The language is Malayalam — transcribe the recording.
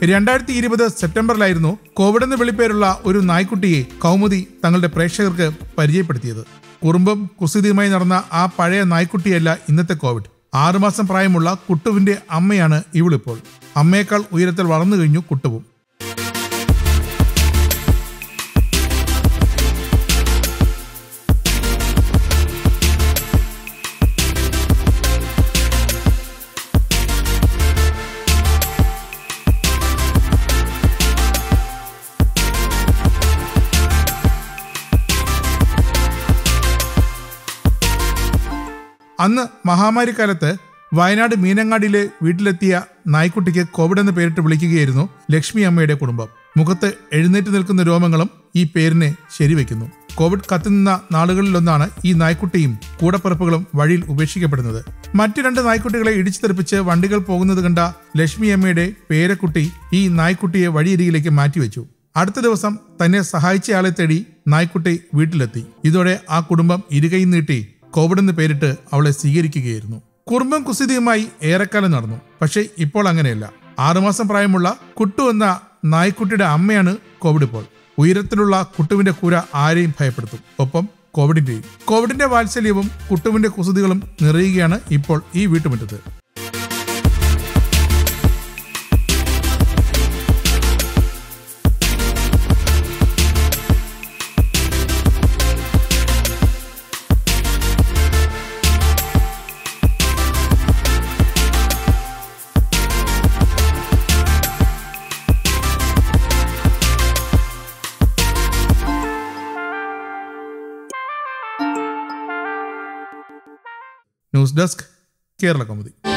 രണ്ടായിരത്തി ഇരുപത് സെപ്റ്റംബറിലായിരുന്നു കോവിഡ് എന്ന് വിളിപ്പേരുള്ള ഒരു നായ്ക്കുട്ടിയെ കൗമുദി തങ്ങളുടെ പ്രേക്ഷകർക്ക് പരിചയപ്പെടുത്തിയത് കുറുമ്പും കുസൃതിയുമായി നടന്ന ആ പഴയ നായ്ക്കുട്ടിയല്ല ഇന്നത്തെ കോവിഡ് ആറുമാസം പ്രായമുള്ള കുട്ടുവിന്റെ അമ്മയാണ് ഇവളിപ്പോൾ അമ്മയേക്കാൾ ഉയരത്തിൽ വളർന്നു കഴിഞ്ഞു കുട്ടുവും അന്ന് മഹാമാരിക്കാലത്ത് വയനാട് മീനങ്ങാടിയിലെ വീട്ടിലെത്തിയ നായ്ക്കുട്ടിക്ക് കോവിഡ് എന്ന് പേരിട്ട് വിളിക്കുകയായിരുന്നു ലക്ഷ്മി അമ്മയുടെ കുടുംബം മുഖത്ത് എഴുന്നേറ്റ് നിൽക്കുന്ന രോമങ്ങളും ഈ പേരിനെ ശരിവെക്കുന്നു കോവിഡ് കത്തുനിന്ന നാളുകളിലൊന്നാണ് ഈ നായ്ക്കുട്ടിയും കൂടപ്പിറപ്പുകളും വഴിയിൽ ഉപേക്ഷിക്കപ്പെടുന്നത് മറ്റു രണ്ട് നായ്ക്കുട്ടികളെ ഇടിച്ചു തെറിപ്പിച്ച് വണ്ടികൾ പോകുന്നത് കണ്ട ലക്ഷ്മി അമ്മയുടെ പേരക്കുട്ടി ഈ നായ്ക്കുട്ടിയെ വഴിയരികിലേക്ക് മാറ്റിവെച്ചു അടുത്ത ദിവസം തന്നെ സഹായിച്ചയാളെ തേടി നായ്ക്കുട്ടി വീട്ടിലെത്തി ഇതോടെ ആ കുടുംബം ഇരുകൈ നീട്ടി കോവിഡ് എന്ന് പേരിട്ട് അവളെ സ്വീകരിക്കുകയായിരുന്നു കുറുമ്പം കുസൃതിയുമായി ഏറെക്കാലം നടന്നു പക്ഷേ ഇപ്പോൾ അങ്ങനെയല്ല ആറുമാസം പ്രായമുള്ള കുട്ടു എന്ന നായ്ക്കുട്ടിയുടെ അമ്മയാണ് കോവിഡ് ഇപ്പോൾ ഉയരത്തിലുള്ള കുട്ടുവിന്റെ കൂര ആരെയും ഭയപ്പെടുത്തും ഒപ്പം കോവിഡിന്റെയും കോവിഡിന്റെ വാത്സല്യവും കുട്ടുവിന്റെ കുസൃതികളും നിറയുകയാണ് ഇപ്പോൾ ഈ വീട്ടുമുറ്റത്ത് ന്യൂസ് ഡെസ്ക് കേരള കൗമുദി